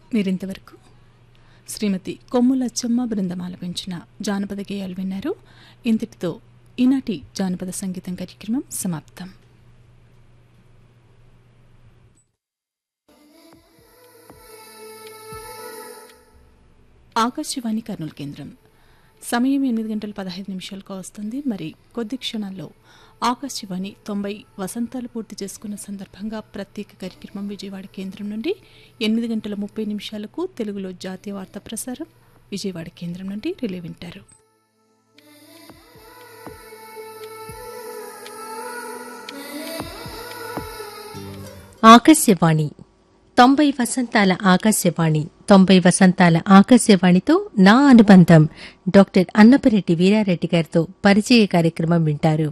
మీరింతవరకు శ్రీమతి కొమ్ముల చెమ్మ బృందం ఆలపించిన జానపద గేయాలు విన్నారు ఇంతటితో ఈనాటి జానపద సంగీతం కార్యక్రమం సమాప్తం ఆకాశవాణి కర్నూలు కేంద్రం సమయం ఎనిమిది గంటల పదహైదు నిమిషాలకు వస్తుంది మరి కొద్ది క్షణాల్లో ఆకాశవాణి తొంభై వసంతాలు పూర్తి చేసుకున్న సందర్భంగా ప్రత్యేక కార్యక్రమం విజయవాడ కేంద్రం నుండి ఎనిమిది గంటల ముప్పై నిమిషాలకు తెలుగులో జాతీయ వార్తా ప్రసారం విజయవాడ కేంద్రం నుండి రిలే వింటారు ఆకాశవాణి తొంభై వసంతాల ఆకాశవాణి తొంభై వసంతాల ఆకాశవాణితో నా అనుబంధం డాక్టర్ అన్నపరెడ్డి వీరారెడ్డి గారితో పరిచయ కార్యక్రమం వింటారు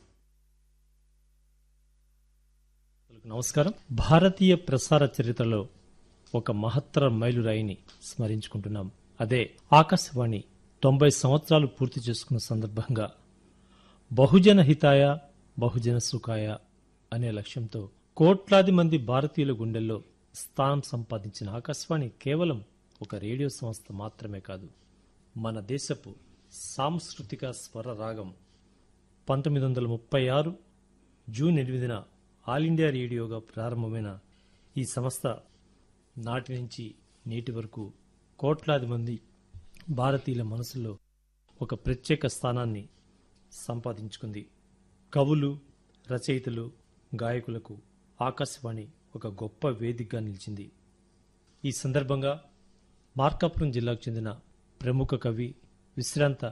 నమస్కారం భారతీయ ప్రసార చరిత్రలో ఒక మహత్తర మైలురాయిని స్మరించుకుంటున్నాం అదే ఆకాశవాణి తొంభై సంవత్సరాలు పూర్తి చేసుకున్న సందర్భంగా బహుజన హితాయ బహుజన సుఖాయ అనే లక్ష్యంతో కోట్లాది మంది భారతీయుల గుండెల్లో స్థానం సంపాదించిన ఆకాశవాణి కేవలం ఒక రేడియో సంస్థ మాత్రమే కాదు మన దేశపు సాంస్కృతిక స్వర రాగం పంతొమ్మిది వందల ముప్పై ఆరు జూన్ ఎనిమిదిన ఆల్ ఇండియా రేడియోగా ప్రారంభమైన ఈ సంస్థ నాటి నుంచి నేటి వరకు కోట్లాది మంది భారతీయుల మనసులో ఒక ప్రత్యేక స్థానాన్ని సంపాదించుకుంది కవులు రచయితలు గాయకులకు ఆకాశవాణి ఒక గొప్ప వేదికగా నిలిచింది ఈ సందర్భంగా మార్కాపురం జిల్లాకు చెందిన ప్రముఖ కవి విశ్రాంత